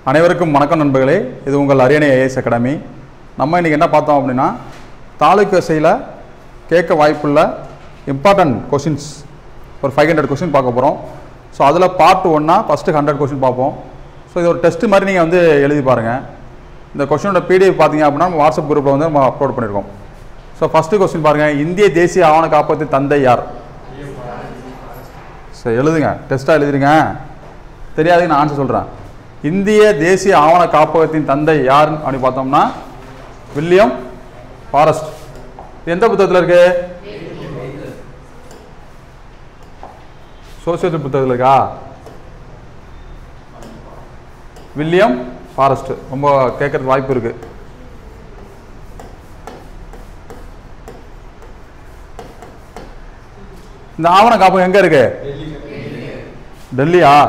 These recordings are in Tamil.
அனைவருக்கும் வணக்கம் நண்பர்களே இது உங்கள் அரியணை ஐஏஎஸ் அகாடமி நம்ம இன்றைக்கி என்ன பார்த்தோம் அப்படின்னா தாலுக்கு வசையில் கேட்க வாய்ப்புள்ள இம்பார்ட்டன்ட் கொஷின்ஸ் ஒரு ஃபைவ் ஹண்ட்ரட் கொஷின் பார்க்க போகிறோம் ஸோ அதில் பார்ட் ஒன்னா ஃபஸ்ட்டு ஹண்ட்ரட் கொஷின் பார்ப்போம் ஸோ இது ஒரு டெஸ்ட் மாதிரி நீங்கள் வந்து எழுதி பாருங்கள் இந்த கொஷினோட பிடிஎஃப் பார்த்தீங்க அப்படின்னா நம்ம வாட்ஸ்அப் குரூப்பில் வந்து நம்ம அப்லோட் பண்ணியிருக்கோம் ஸோ ஃபஸ்ட்டு கொஸ்டின் பாருங்கள் இந்திய தேசிய ஆவண காப்பகத்தின் தந்தை யார் சரி எழுதுங்க டெஸ்ட்டாக எழுதிருங்க தெரியாதுங்க நான் ஆன்சர் சொல்கிறேன் இந்திய தேசிய ஆவண காப்பகத்தின் தந்தை யாருன்னு அப்படி பார்த்தோம்னா வில்லியம் ஃபாரஸ்ட் இது எந்த புத்தகத்தில் இருக்கு சோசியல் புத்தகத்தில் இருக்கா வில்லியம் ஃபாரஸ்ட் ரொம்ப கேட்கறதுக்கு வாய்ப்பு இருக்கு இந்த ஆவண காப்பகம் எங்க இருக்கு டெல்லியா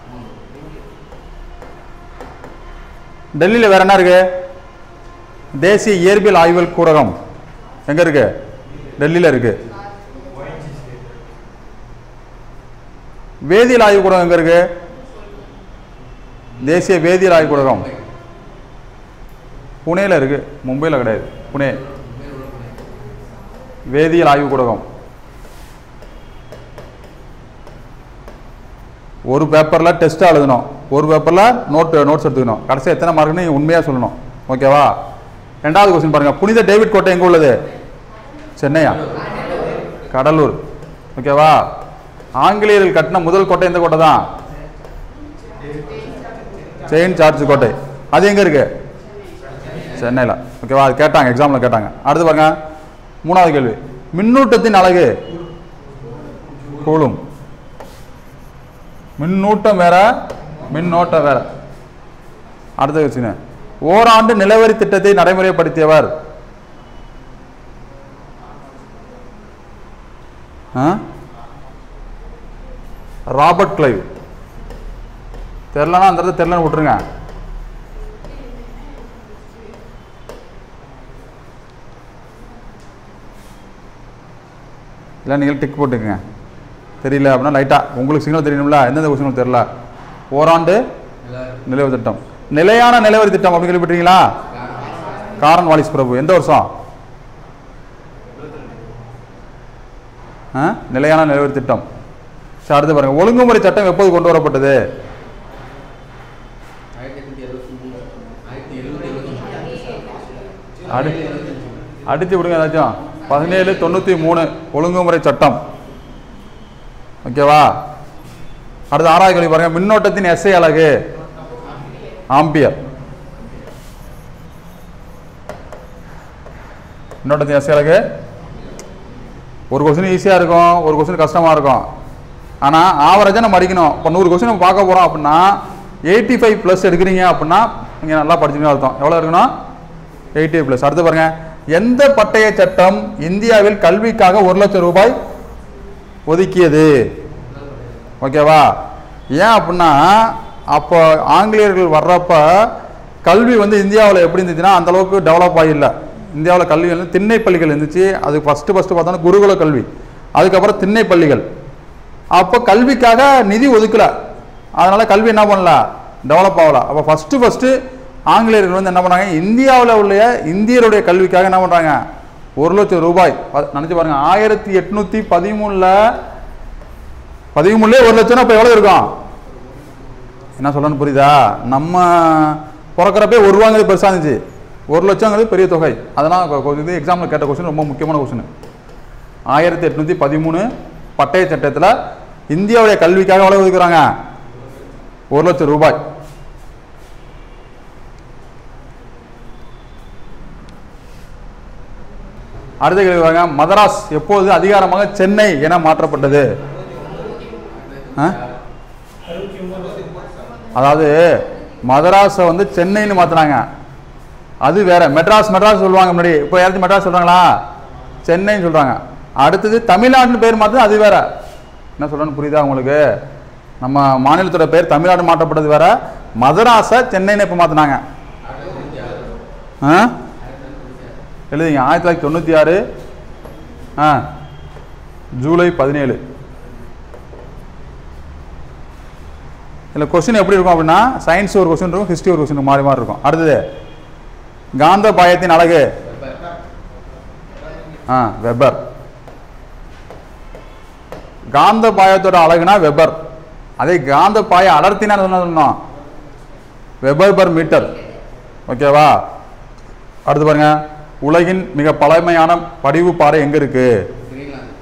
டெல்லியில் வேற என்ன இருக்கு தேசிய இயற்பியல் ஆய்வியல் கூடகம் எங்க இருக்கு டெல்லியில் இருக்கு வேதியியல் ஆய்வு கூடகம் எங்க இருக்கு தேசிய வேதியியல் ஆய்வு கூடகம் புனேல இருக்கு மும்பையில் கிடையாது புனே வேதியியல் ஆய்வு கூடகம் ஒரு பேப்பரில் டெஸ்ட்டாக எழுதணும் ஒரு பேப்பரில் நோட் நோட்ஸ் எடுத்துக்கணும் கடைசி எத்தனை மார்க்னு உண்மையாக சொல்லணும் ஓகேவா ரெண்டாவது கொஸ்டின் பாருங்கள் புனித டேவிட் கோட்டை எங்கே உள்ளது சென்னையா கடலூர் ஓகேவா ஆங்கிலேயர்கள் கட்டின முதல் கோட்டை எந்த கோட்டை தான் செயின்ட் சார்ஜ் கோட்டை அது எங்கே இருக்கு சென்னையில் ஓகேவா அது கேட்டாங்க எக்ஸாமில் கேட்டாங்க அடுத்து பாருங்க மூணாவது கேள்வி மின்னூட்டத்தின் அழகு கூலும் மின்னூட்டம் வேற மின்னோட்டம் வேற அடுத்த வச்சுங்க ஓராண்டு நிலவரி திட்டத்தை நடைமுறைப்படுத்தியவர் ஆ? ராபர்ட் கிளைவ் தெரிலனா அந்த இடத்துல தெரிலன்னு விட்டுருங்க இல்லை நீங்கள் டிக் போட்டுக்கங்க தெரியல அப்படின்னா லைட்டாக உங்களுக்கு சிக்னல் தெரியணும்ல எந்தெந்த கொஸ்டினும் தெரியல ஓராண்டு நிலவு திட்டம் நிலையான நிலவரி திட்டம் அப்படின்னு கேள்விப்பட்டீங்களா காரன் வாலிஸ் பிரபு எந்த வருஷம் ஆ? நிலையான நிலவரி திட்டம் சரி அடுத்து பாருங்க ஒழுங்குமுறை சட்டம் எப்போது கொண்டு வரப்பட்டது அடி அடித்து விடுங்க ஏதாச்சும் பதினேழு தொண்ணூற்றி மூணு ஒழுங்குமுறை சட்டம் ஓகேவா அடுத்து ஆறாவது கேள்வி பாருங்க மின்னோட்டத்தின் எஸ்ஐ அலகு ஆம்பியர் மின்னோட்டத்தின் எஸ்ஐ அலகு ஒரு கொஸ்டின் ஈஸியாக இருக்கும் ஒரு கொஸ்டின் கஷ்டமாக இருக்கும் ஆனால் ஆவரேஜாக நம்ம அடிக்கணும் இப்போ நூறு கொஸ்டின் நம்ம பார்க்க போகிறோம் அப்படின்னா எயிட்டி ஃபைவ் ப்ளஸ் எடுக்கிறீங்க அப்படின்னா நீங்கள் நல்லா படிச்சுன்னு அர்த்தம் எவ்வளோ இருக்கணும் எயிட்டி ப்ளஸ் அடுத்து பாருங்க எந்த பட்டய சட்டம் இந்தியாவில் கல்விக்காக ஒரு லட்சம் ரூபாய் ஒதுக்கியது ஓகேவா ஏன் அப்படின்னா அப்போ ஆங்கிலேயர்கள் வர்றப்ப கல்வி வந்து இந்தியாவில் எப்படி இருந்துச்சுன்னா அந்த அளவுக்கு டெவலப் ஆகில்ல இந்தியாவில் கல்வி வந்து திண்ணை பள்ளிகள் இருந்துச்சு அது ஃபஸ்ட்டு ஃபஸ்ட்டு பார்த்தோன்னா குருகுல கல்வி அதுக்கப்புறம் திண்ணை பள்ளிகள் அப்போ கல்விக்காக நிதி ஒதுக்கல அதனால கல்வி என்ன பண்ணல டெவலப் ஆகல அப்போ ஃபஸ்ட்டு ஃபஸ்ட்டு ஆங்கிலேயர்கள் வந்து என்ன பண்ணாங்க இந்தியாவில் உள்ள இந்தியருடைய கல்விக்காக என்ன பண்ணுறாங்க ஒரு லட்சம் ரூபாய் ப- நினைச்சு பாருங்க ஆயிரத்தி எட்நூத்தி பதிமூணுல பதிமூணுலேயே ஒரு லட்சம் இப்போ எவ்வளோ இருக்கும் என்ன சொல்லணும்னு புரியுதா நம்ம பிறக்கிறப்பே ஒரு ரூபாங்கிறது பெருசாக இருந்துச்சு ஒரு லட்சங்கிறது பெரிய தொகை அதெல்லாம் கொ- கொ- இது எக்ஸாமில் கேட்ட கொஸ்டின் ரொம்ப முக்கியமான கொஸ்டின் ஆயிரத்தி எட்நூற்றி பதிமூணு பட்டய சட்டத்தில் இந்தியாவுடைய கல்விக்காக எவ்வளோ ஒதுக்குறாங்க ஒரு லட்சம் ரூபாய் அடுத்த கேள்வி பாருங்க மதராஸ் எப்போது அதிகாரமாக சென்னை என மாற்றப்பட்டது ஆ? அதாவது மதராஸை வந்து சென்னைன்னு மாத்துனாங்க அது வேற மெட்ராஸ் மெட்ராஸ் சொல்லுவாங்க முன்னாடி இப்போ யாராச்சும் மெட்ராஸ் சொல்றாங்களா சென்னைன்னு சொல்றாங்க அடுத்தது தமிழ்நாடுன்னு பேர் மாத்து அது வேற என்ன சொல்றேன்னு புரியுதா உங்களுக்கு நம்ம மாநிலத்தோட பேர் தமிழ்நாடு மாற்றப்பட்டது வேற மதராஸை சென்னைன்னு இப்போ மாத்துனாங்க ஆ எழுதிங்க ஆயிரத்தி தொள்ளாயிரத்தி தொண்ணூற்றி ஆறு ஆ ஜூலை பதினேழு இதில் கொஸ்டின் எப்படி இருக்கும் அப்படின்னா சயின்ஸ் ஒரு கொஸ்டின் இருக்கும் ஹிஸ்ட்ரி ஒரு கொஸ்டின் மாறி மாறி இருக்கும் அடுத்தது காந்த பாயத்தின் அழகு ஆ வெபர் காந்த பாயத்தோட அழகுனா வெபர் அதே காந்த பாய அடர்த்தினா என்ன சொல்லணும் வெபர் பர் மீட்டர் ஓகேவா அடுத்து பாருங்க உலகின் மிக பழமையான படிவு பாறை எங்க இருக்கு கிரீன்லாந்து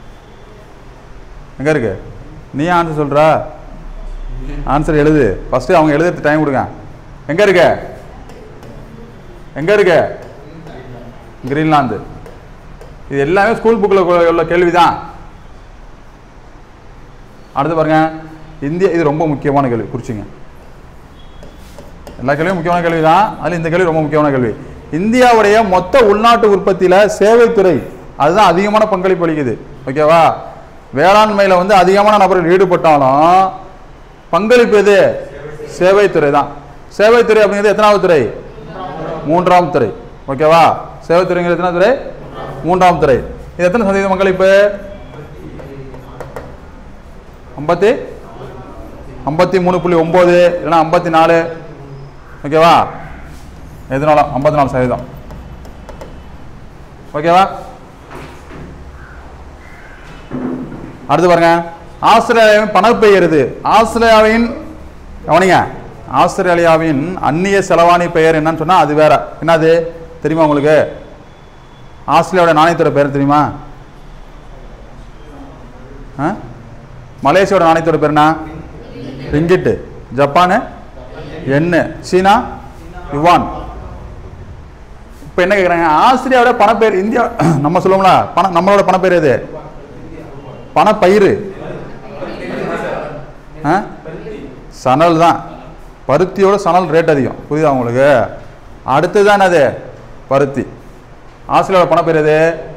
எங்க இருக்கு நீ ஆன்சர் சொல்ற ஆன்சர் எழுது ஃபர்ஸ்ட் அவங்க எழுதுறது டைம் கொடுங்க எங்க இருக்க எங்க இருக்க கிரீன்லாந்து இது எல்லாமே ஸ்கூல் புக்கில் உள்ள கேள்விதான் அடுத்து பாருங்க இந்திய இது ரொம்ப முக்கியமான கேள்வி குறிச்சிங்க எல்லா கேள்வியும் முக்கியமான கேள்வி தான் அதில் இந்த கேள்வி ரொம்ப முக்கியமான கேள்வி இந்தியாவுடைய மொத்த உள்நாட்டு உற்பத்தியில் சேவைத்துறை அதுதான் அதிகமான பங்களிப்பு அளிக்குது ஓகேவா வேளாண்மையில் வந்து அதிகமான நபர்கள் ஈடுபட்டாலும் பங்களிப்பு எது சேவைத்துறை தான் சேவைத்துறை அப்படிங்கிறது எத்தனாவது துறை மூன்றாம் துறை ஓகேவா சேவைத்துறைங்கிறது எத்தனாவது துறை மூன்றாம் துறை இது எத்தனை சதவீத பங்களிப்பு ஐம்பத்தி ஐம்பத்தி மூணு புள்ளி ஒம்பது இல்லைன்னா ஐம்பத்தி நாலு ஓகேவா எதுனாலும் ஐம்பத்தி நாலு சதவீதம் ஓகேவா அடுத்து பாருங்க ஆஸ்திரேலியாவின் பணப்பெயர் இது ஆஸ்திரேலியாவின் கவனிங்க ஆஸ்திரேலியாவின் அந்நிய செலவாணி பெயர் என்னன்னு சொன்னா அது வேற என்னது தெரியுமா உங்களுக்கு ஆஸ்திரேலியாவோட நாணயத்தோட பெயர் தெரியுமா ஆ? மலேசியாவோட நாணயத்தோட பேர் என்ன ரிங்கிட்டு ஜப்பானு எண்ணு சீனா யுவான் இப்போ என்ன கேட்குறாங்க ஆஸ்திரேலியாவோட பணப்பேர் இந்தியா நம்ம சொல்லுவோம்ல பண நம்மளோட பணப்பேர் எது பணப்பயிறு ஆ? சணல் தான் பருத்தியோட சணல் ரேட் அதிகம் புரியுதா உங்களுக்கு அடுத்தது தான் அது பருத்தி ஆஸ்திரேலியாவோட பணப்பேர் எது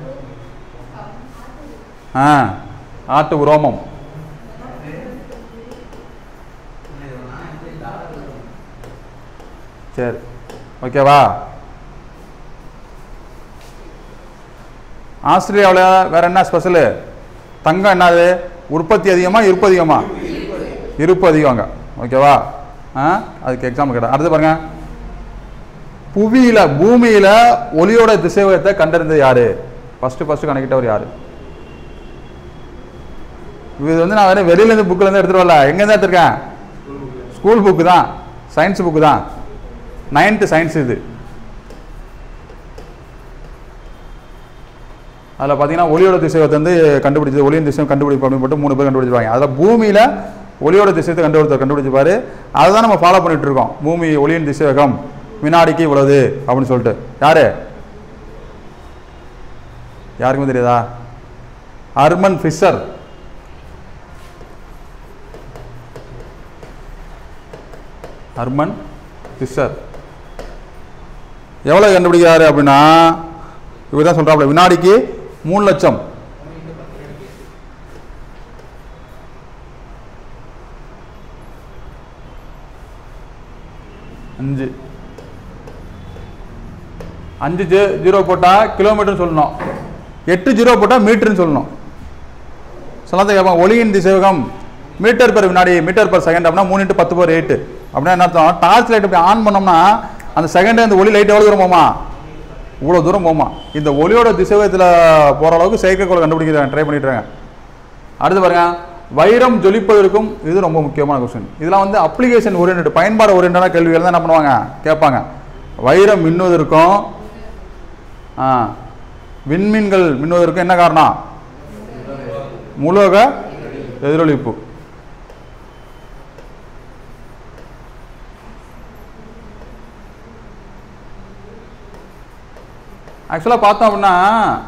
ஆ ஆட்டு உரோமம் சரி ஓகேவா ஆஸ்திரேலியாவில் வேற என்ன ஸ்பெஷலு தங்கம் என்னது உற்பத்தி அதிகமா இருப்பு அதிகமா இருப்பு அதிகங்க ஓகேவா ஆ அதுக்கு எக்ஸாம் கேட்டேன் அடுத்து பாருங்க புவியில பூமியில ஒளியோட திசைவேகத்தை கண்டறிந்தது யாரு ஃபர்ஸ்ட் ஃபர்ஸ்ட் கணக்கிட்டவர் யாரு இது வந்து நான் வேற வெளியில இருந்து புக்ல இருந்து எடுத்துட்டு வரல எங்க இருந்து எடுத்திருக்கேன் ஸ்கூல் புக்கு தான் சயின்ஸ் புக்கு தான் நைன்த்து சயின்ஸ் இது அதில் பார்த்தீங்கன்னா ஒளியோட திசையத்தை வந்து கண்டுபிடிச்சது ஒளியின் திசையம் கண்டுபிடிப்பு அப்படின்னு போட்டு மூணு பேர் கண்டுபிடிச்சிருவாங்க அதில் பூமியில் ஒளியோட திசையத்தை கண்டுபிடித்த கண்டுபிடிச்சிருப்பாரு அதை தான் நம்ம ஃபாலோ பண்ணிட்டு இருக்கோம் பூமி ஒளியின் திசைவேகம் வினாடிக்கு இவ்வளவு அப்படின்னு சொல்லிட்டு யாரு யாருக்குமே தெரியாதா அர்மன் ஃபிஷர் அர்மன் ஃபிஷர் எவ்வளோ கண்டுபிடிக்கிறாரு அப்படின்னா இவர் தான் சொல்கிறாப்புல வினாடிக்கு மூணு லட்சம் அஞ்சு அஞ்சு ஜீ- ஜீரோ போட்டால் கிலோமீட்டர்னு சொல்லணும் எட்டு ஜீரோ போட்டால் மீட்டர்னு சொல்லணும் சொல்லாத கேட்பாங்க ஒளியின் திசைவேகம் மீட்டர் பெர் வினாடி மீட்டர் பெர் செகண்ட் அப்படின்னா மூணு இன்ட்டு பத்து பேர் எயிட்டு அப்படின்னா என்ன அர்த்தம் டார்ச் லைட் இப்படி ஆன் பண்ணோம்னா அந்த செகண்டே அந்த ஒளி லைட் எவ்வளோ தூரம் போமா இவ்வளோ தூரம் போமா இந்த ஒளியோட திசைவேகத்தில் போகிற அளவுக்கு செயற்கைக்கோள் கண்டுபிடிக்கிறாங்க ட்ரை பண்ணிட்டுருங்க அடுத்து பாருங்க வைரம் ஜொலிப்பதற்கும் இது ரொம்ப முக்கியமான கொஸ்டின் இதெல்லாம் வந்து அப்ளிகேஷன் ஓரியன்ட் பயன்பாடு ஓரியன்டான கேள்விகள் தான் என்ன பண்ணுவாங்க கேட்பாங்க வைரம் மின்னுவதற்கும் ஆ, விண்மீன்கள் மின்னுவதற்கும் என்ன காரணம் முலோக எதிரொலிப்பு ஆக்சுவலாக பார்த்தோம் அப்படின்னா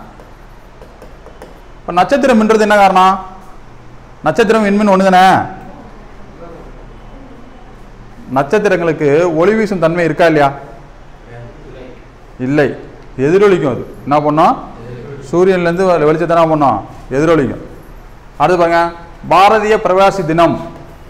இப்போ நட்சத்திரம் மின்றது என்ன காரணம் நட்சத்திரம் விண்மீன் ஒன்று தானே நட்சத்திரங்களுக்கு ஒளி வீசும் தன்மை இருக்கா இல்லையா இல்லை எதிரொலிக்கும் அது என்ன பண்ணோம் சூரியன்லேருந்து வெளிச்சத்தை என்ன பண்ணோம் எதிரொலிக்கும் அடுத்து பாருங்க பாரதிய பிரவாசி தினம்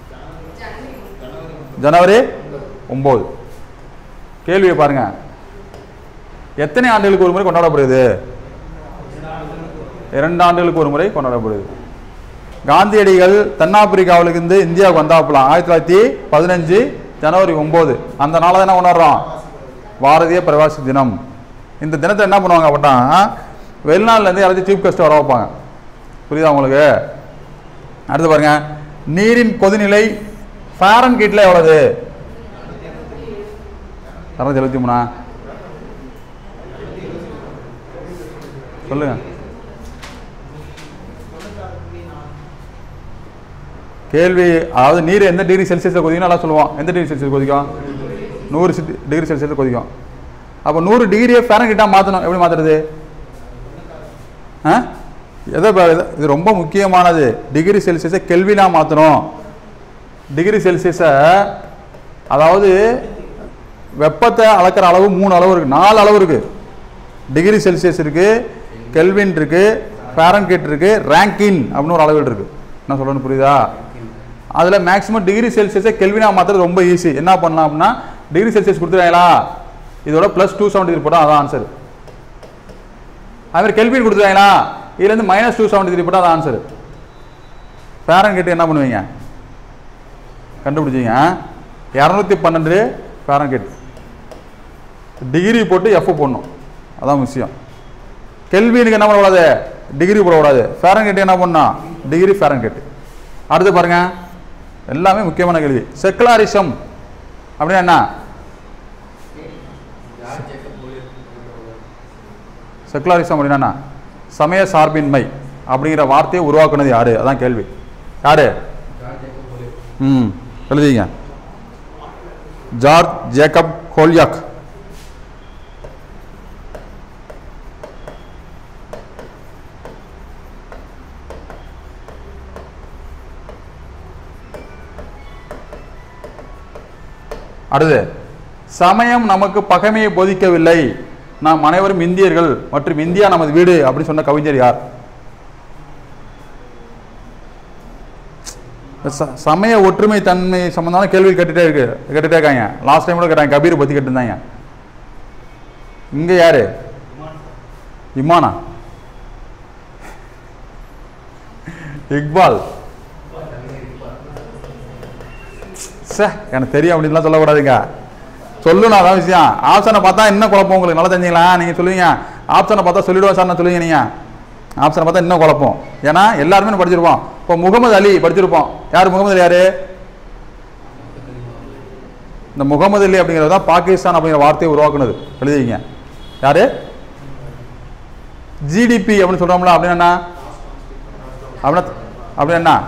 ஜனவரி ஒம்பது கேள்வியை பாருங்க எத்தனை ஆண்டுகளுக்கு ஒரு முறை கொண்டாடப்படுது இரண்டு ஆண்டுகளுக்கு ஒரு முறை கொண்டாடப்படுது காந்தியடிகள் தென்னாப்பிரிக்காவிலிருந்து இருந்து இந்தியாவுக்கு வந்தாப்புலாம் ஆயிரத்தி தொள்ளாயிரத்தி பதினஞ்சு ஜனவரி ஒம்பது அந்த நாளை தான் என்ன கொண்டாடுறோம் பாரதிய பிரவாசி தினம் இந்த தினத்தை என்ன பண்ணுவாங்க அப்படின்னா வெளிநாட்டிலேருந்து யாராச்சும் சீஃப் கெஸ்ட் வர வைப்பாங்க புரியுதா உங்களுக்கு அடுத்து பாருங்க நீரின் கொதிநிலை ஃபாரன் கீட்டில் எவ்வளவு இரநூத்தி எழுபத்தி மூணா சொல்லுங்க கேள்வி அதாவது நீர் எந்த டிகிரி செல்சியஸில் கொதிக்கும் நல்லா சொல்லுவோம் எந்த டிகிரி செல்சியஸ் கொதிக்கும் நூறு டிகிரி செல்சியஸில் கொதிக்கும் அப்போ நூறு டிகிரியை ஃபேரன்கிட்டாக மாற்றணும் எப்படி மாற்றுறது ஆ எதை பா- இது- இது ரொம்ப முக்கியமானது டிகிரி செல்சியஸை கெல்வினாக மாற்றணும் டிகிரி செல்சியஸை அதாவது வெப்பத்தை அளக்கிற அளவு மூணு அளவு இருக்குது நாலு அளவு இருக்குது டிகிரி செல்சியஸ் இருக்குது கெல்வின் இருக்குது ஃபேரன்கீட் இருக்குது ரேங்கின் அப்படின்னு ஒரு அளவுகள் இருக்குது என்ன சொல்லணும் புரியுதா அதில் மேக்ஸிமம் டிகிரி செல்சியஸை கெல்வினாக மாற்றுறது ரொம்ப ஈஸி என்ன பண்ணலாம் அப்படின்னா டிகிரி செல்சியஸ் கொடுத்துருவாங்களா இதோட ப்ளஸ் டூ செவன்டி போட்டால் அதான் ஆன்சர் அதுமாதிரி கெல்வின் கொடுத்துருவாங்களா இதுலேருந்து மைனஸ் டூ செவன்டி த்ரீ போட்டால் அதான் ஆன்சர் ஃபேரன்கீட் என்ன பண்ணுவீங்க கண்டுபிடிச்சிங்க இரநூத்தி பன்னெண்டு ஃபேரன்கீட் டிகிரி போட்டு எஃப் போடணும் அதான் விஷயம் கெல்வினுக்கு என்ன பண்ணக்கூடாது டிகிரி போடக்கூடாது ஃபேரன்கீட் என்ன பண்ணணும் டிகிரி ஃபேரன்கீட் அடுத்து பாருங்க எல்லாமே முக்கியமான கேள்வி செக்குலாரிசம் அப்படின்னா என்ன செக்குலாரிசம் அப்படின்னா என்ன சமய சார்பின்மை அப்படிங்கிற வார்த்தையை உருவாக்குனது யாரு அதான் கேள்வி யாரு ம் எழுதிங்க ஜார்ஜ் ஜேக்கப் ஹோல்யாக் அடுத்து சமயம் நமக்கு பகைமையை போதிக்கவில்லை நாம் அனைவரும் இந்தியர்கள் மற்றும் இந்தியா நமது வீடு அப்படின்னு சொன்ன கவிஞர் யார் ச- சமய ஒற்றுமை தன்மை சம்பந்தமான கேள்வி கேட்டுட்டே இருக்கு கேட்டுட்டே இருக்காங்க லாஸ்ட் டைம் கூட கேட்டாங்க கபீர் பத்தி கேட்டிருந்தாங்க இங்க யாரு இமானா இக்பால் சே எனக்கு தெரியும் அப்படின்லாம் சொல்லக்கூடாதுங்க சொல்லணும் அதான் விஷயம் ஆப்ஷனை பார்த்தா என்ன குழப்பம் உங்களுக்கு நல்லா தெரிஞ்சுங்களா நீங்கள் சொல்லுவீங்க ஆப்ஷனை பார்த்தா சொல்லிடுவோம் சார் நான் சொல்லுவீங்க நீங்கள் ஆப்ஷனை பார்த்தா இன்னும் குழப்பம் ஏன்னா எல்லாருமே நம்ம படிச்சிருப்போம் இப்போ முகமது அலி படிச்சிருப்போம் யார் முகமது அலி யாரு இந்த முகமது அலி அப்படிங்கிறது தான் பாகிஸ்தான் அப்படிங்கிற வார்த்தையை உருவாக்குனது எழுதிங்க யாரு ஜிடிபி அப்படின்னு சொல்றோம்ல அப்படின்னா என்ன? அப்படின்னா அப்படின்னா என்ன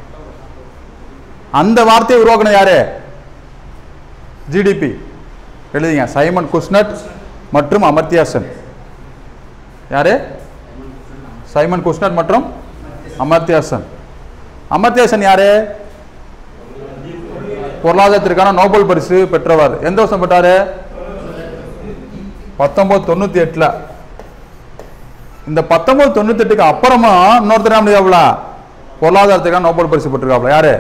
அந்த வார்த்தையை உருவாக்குனது யாரு ஜிடிபி எழுதிங்க சைமன் குஸ்னட் மற்றும் அமர்த்தியா சென் யாரு சைமன் குஸ்னட் மற்றும் அமர்த்தியா சென் அமர்த்தியா சென் யாரு பொருளாதாரத்திற்கான நோபல் பரிசு பெற்றவர் எந்த வருஷம் பெற்றாரு பத்தொன்பது தொண்ணூத்தி எட்டுல இந்த பத்தொன்பது தொண்ணூத்தி எட்டுக்கு அப்புறமா இன்னொருத்தர் என்ன பண்ணிருக்காப்புல பொருளாதாரத்துக்கான நோபல் பரிசு பெற்றிருக்காப்புல யாரு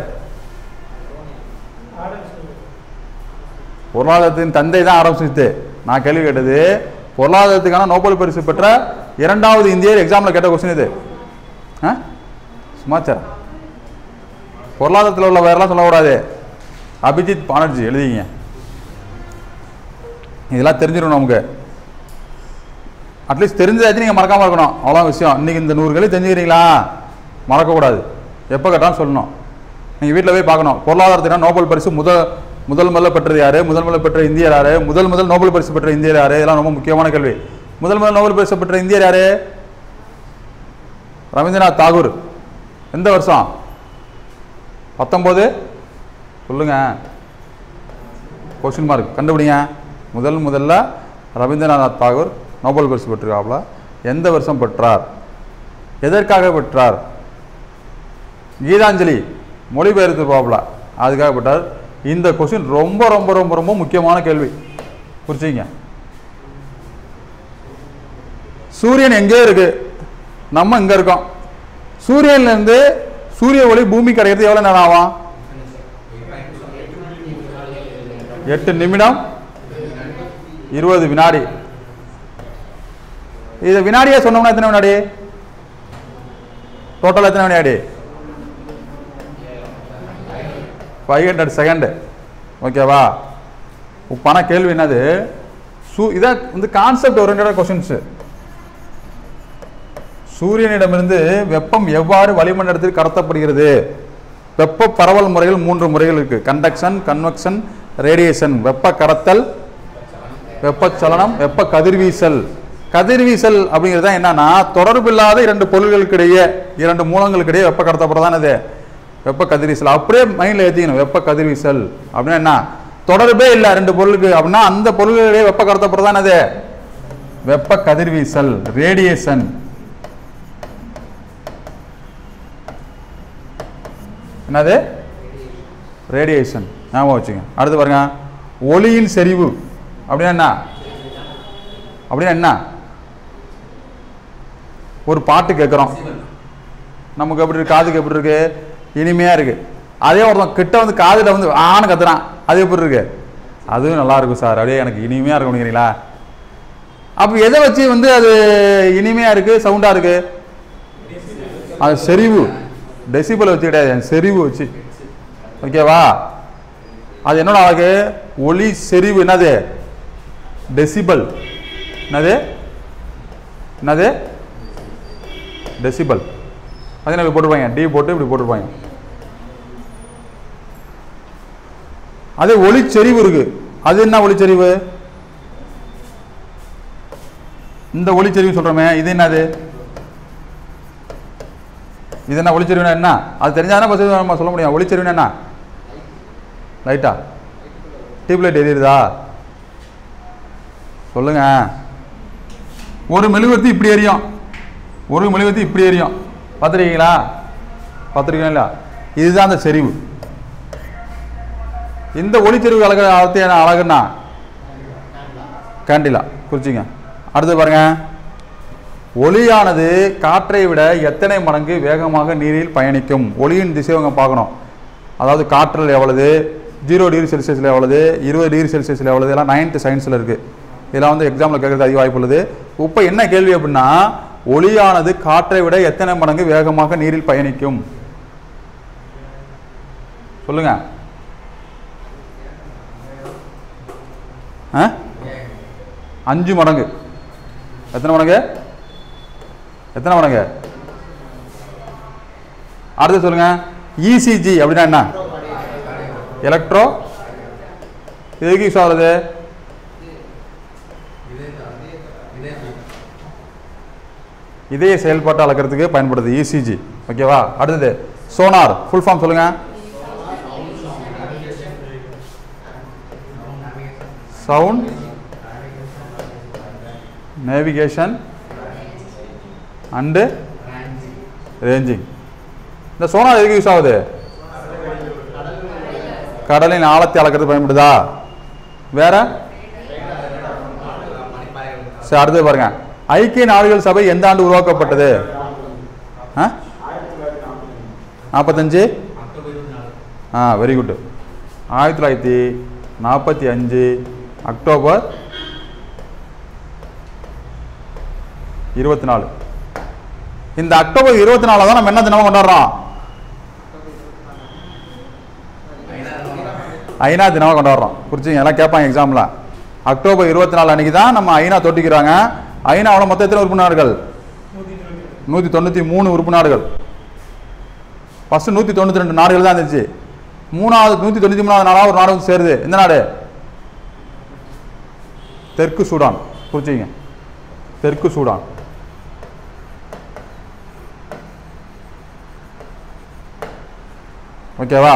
பொருளாதாரத்தின் தந்தை தான் ஆரம்பிச்சிச்சு நான் கேள்வி கேட்டது பொருளாதாரத்துக்கான நோபல் பரிசு பெற்ற இரண்டாவது இந்தியர் எக்ஸாமில் கேட்ட கொஸ்டின் இது ஆ சுமாச்சார் பொருளாதாரத்தில் உள்ள வேறெல்லாம் சொல்லக்கூடாது அபிஜித் பானர்ஜி எழுதிங்க இதெல்லாம் தெரிஞ்சிடும் நமக்கு அட்லீஸ்ட் தெரிஞ்சதாச்சும் நீங்கள் மறக்காமல் இருக்கணும் அவ்வளோ விஷயம் இன்னைக்கு இந்த நூறு கேள்வி தெரிஞ்சுக்கிறீங்களா மறக்கக்கூடாது எப்போ கேட்டாலும் சொல்லணும் நீங்கள் வீட்டில் போய் பார்க்கணும் பொருளாதாரத்தினா நோபல் பரிசு முதல் முதல் முதல்ல பெற்றது யாரு முதல் முதல்ல பெற்ற இந்தியர் யாரு முதல் முதல் நோபல் பரிசு பெற்ற இந்தியர் யாரு இதெல்லாம் ரொம்ப முக்கியமான கேள்வி முதல் முதல் நோபல் பரிசு பெற்ற இந்தியர் யாரு ரவீந்திரநாத் தாகூர் எந்த வருஷம் பத்தொம்போது சொல்லுங்க கொஸ்டின் மார்க் கண்டுபிடிங்க முதல் முதல்ல ரவீந்திரநாத் தாகூர் நோபல் பரிசு பெற்றிருக்காப்புல எந்த வருஷம் பெற்றார் எதற்காக பெற்றார் கீதாஞ்சலி மொழிபெயர்த்து பாப்புல அதுக்காக பெற்றார் இந்த கொஸ்டின் ரொம்ப ரொம்ப ரொம்ப ரொம்ப முக்கியமான கேள்வி புரிச்சிங்க சூரியன் எங்கே இருக்கு நம்ம இங்க இருக்கோம் சூரியன்ல இருந்து சூரிய ஒளி பூமிக்கு கிடைக்கிறது எவ்வளவு நேரம் ஆகும் எட்டு நிமிடம் இருபது வினாடி இதை வினாடியா சொன்னோம்னா எத்தனை வினாடி டோட்டல் எத்தனை வினாடி ஃபைவ் ஹண்ட்ரட் செகண்டு ஓகேவா உப்பான கேள்வி என்னது சூ இதான் வந்து கான்செப்ட் ஓரியன்டான கொஸ்டின்ஸு சூரியனிடமிருந்து வெப்பம் எவ்வாறு வளிமண்டலத்தில் கடத்தப்படுகிறது வெப்ப பரவல் முறைகள் மூன்று முறைகள் இருக்கு கண்டக்ஷன் கன்வெக்ஷன் ரேடியேஷன் வெப்ப கடத்தல் வெப்பச்சலனம் வெப்ப கதிர்வீசல் கதிர்வீசல் அப்படிங்கிறது தான் என்னன்னா தொடர்பில்லாத இரண்டு பொருள்களுக்கிடையே இரண்டு மூலங்களுக்கிடையே வெப்ப கடத்தப்படுறதான் இது வெப்ப கதிர்வீசல் அப்படியே மைண்டில் ஏற்றிக்கணும் வெப்ப கதிர்வீசல் அப்படின்னா என்ன தொடர்பே இல்லை ரெண்டு பொருளுக்கு அப்படின்னா அந்த பொருள்களிடையே வெப்ப கடத்தப்படுறதான் அது வெப்ப கதிர்வீசல் ரேடியேஷன் என்னது ரேடியேஷன் ஞாபகம் வச்சுங்க அடுத்து பாருங்க ஒளியின் செறிவு அப்படின்னா என்ன அப்படின்னா என்ன ஒரு பாட்டு கேட்குறோம் நமக்கு எப்படி இருக்கு காதுக்கு எப்படி இருக்கு இனிமையா இருக்கு அதே ஒருத்தன் கிட்ட வந்து காதுல வந்து ஆன்னு கத்துறான் அது எப்படி இருக்கு அதுவும் நல்லா இருக்கும் சார் அப்படியே எனக்கு இனிமையா இருக்கும் நினைக்கிறீங்களா அப்போ எதை வச்சு வந்து அது இனிமையா இருக்கு சவுண்டா இருக்கு அது செறிவு டெசிபல் வச்சு கிடையாது என் செறிவு வச்சு ஓகேவா அது என்னோட அழகு ஒளி செறிவு என்னது டெசிபல் என்னது என்னது டெசிபல் அது என்ன இப்படி போட்டிருப்பாங்க டி போட்டு இப்படி போட்டிருப்பாங்க அதே ஒளிச்செறிவு இருக்கு அது என்ன ஒளிச்செறிவு இந்த ஒளிச்செறிவு சொல்றோமே இது என்னது இது என்ன ஒளிச்செறிவுனா என்ன அது தெரிஞ்சாதானே பஸ் நம்ம சொல்ல முடியும் ஒளிச்செறிவுனா என்ன லைட்டா டியூப்லைட் எரியுதா சொல்லுங்க ஒரு மெழுகுவர்த்தி இப்படி எரியும் ஒரு மெழுகுவர்த்தி இப்படி எரியும் பார்த்துருக்கீங்களா பார்த்துருக்கீங்களா இதுதான் அந்த செறிவு இந்த ஒளிச்செறிவு அழகு அழகு என்ன அழகுன்னா கேண்டிலா குறிச்சிங்க அடுத்து பாருங்க ஒளியானது காற்றை விட எத்தனை மடங்கு வேகமாக நீரில் பயணிக்கும் ஒளியின் திசை அவங்க பார்க்கணும் அதாவது காற்றில் எவ்வளவு ஜீரோ டிகிரி செல்சியஸில் எவ்வளவு இருபது டிகிரி செல்சியஸில் எவ்வளவு இதெல்லாம் நைன்த்து சயின்ஸில் இருக்குது இதெல்லாம் வந்து எக்ஸாமில் கேட்கறது அதிக வாய்ப்பு உள்ளது இப்போ என்ன கேள்வி அப்படின்னா ஒளியானது காற்றை விட எத்தனை மடங்கு வேகமாக நீரில் பயணிக்கும் சொல்லுங்க ஆ? அஞ்சு மடங்கு எத்தனை மடங்கு எத்தனை மடங்கு அடுத்து சொல்லுங்க இசிஜி அப்படின்னா என்ன எலக்ட்ரோ எதுக்கு யூஸ் ஆகுறது இதய செயல்பாட்டை அளக்கிறதுக்கு பயன்படுது இசிஜி ஓகேவா அடுத்தது சோனார் ஃபுல் ஃபார்ம் சொல்லுங்க சவுண்ட் நேவிகேஷன் அண்டு ரேஞ்சிங் இந்த சோனார் எதுக்கு யூஸ் ஆகுது கடலின் ஆழத்தை அளக்கிறது பயன்படுதா வேற சரி அடுத்து பாருங்க ஐக்கிய நாடுகள் சபை எந்த ஆண்டு உருவாக்கப்பட்டது ஆ? நாற்பத்தஞ்சு ஆ வெரி குட் ஆயிரத்தி தொள்ளாயிரத்தி நாற்பத்தி அஞ்சு அக்டோபர் இருபத்தி நாலு இந்த அக்டோபர் இருபத்தி நாலு தான் நம்ம என்ன தினமும் கொண்டாடுறோம் ஐநா தினமாக கொண்டாடுறோம் குறிச்சிங்க எல்லாம் கேட்பாங்க எக்ஸாமில் அக்டோபர் இருபத்தி நாலு அன்னைக்கு தான் நம்ம ஐநா தொட்டிக்கிறாங்க ஐநாவில் மொத்தம் எத்தனை உறுப்பு நாடுகள் நூற்றி தொண்ணூற்றி மூணு உறுப்பு நாடுகள் ஃபஸ்ட்டு நூற்றி தொண்ணூற்றி ரெண்டு நாடுகள் தான் இருந்துச்சு மூணாவது நூற்றி தொண்ணூற்றி மூணாவது நாளாக ஒரு நாடு வந்து சேருது எந்த நாடு தெற்கு சூடான் குறிச்சிங்க தெற்கு சூடான் ஓகேவா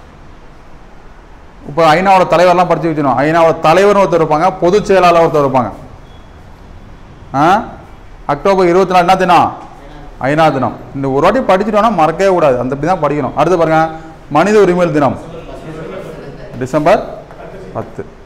இப்போ ஐநாவோட தலைவர்லாம் படிச்சு வச்சிடணும் ஐநாவோட தலைவர்னு ஒருத்தர் இருப்பாங்க பொதுச் செயலாளர் ஒருத்தர் இருப்பாங்க ஆ அக்டோபர் இருபத்தி நாலு என்ன தினம் ஐநா தினம் இந்த ஒரு வாட்டி படிச்சுட்டோம்னா மறக்கவே கூடாது அந்த இப்படி தான் படிக்கணும் அடுத்து பாருங்க மனித உரிமைகள் தினம் டிசம்பர் பத்து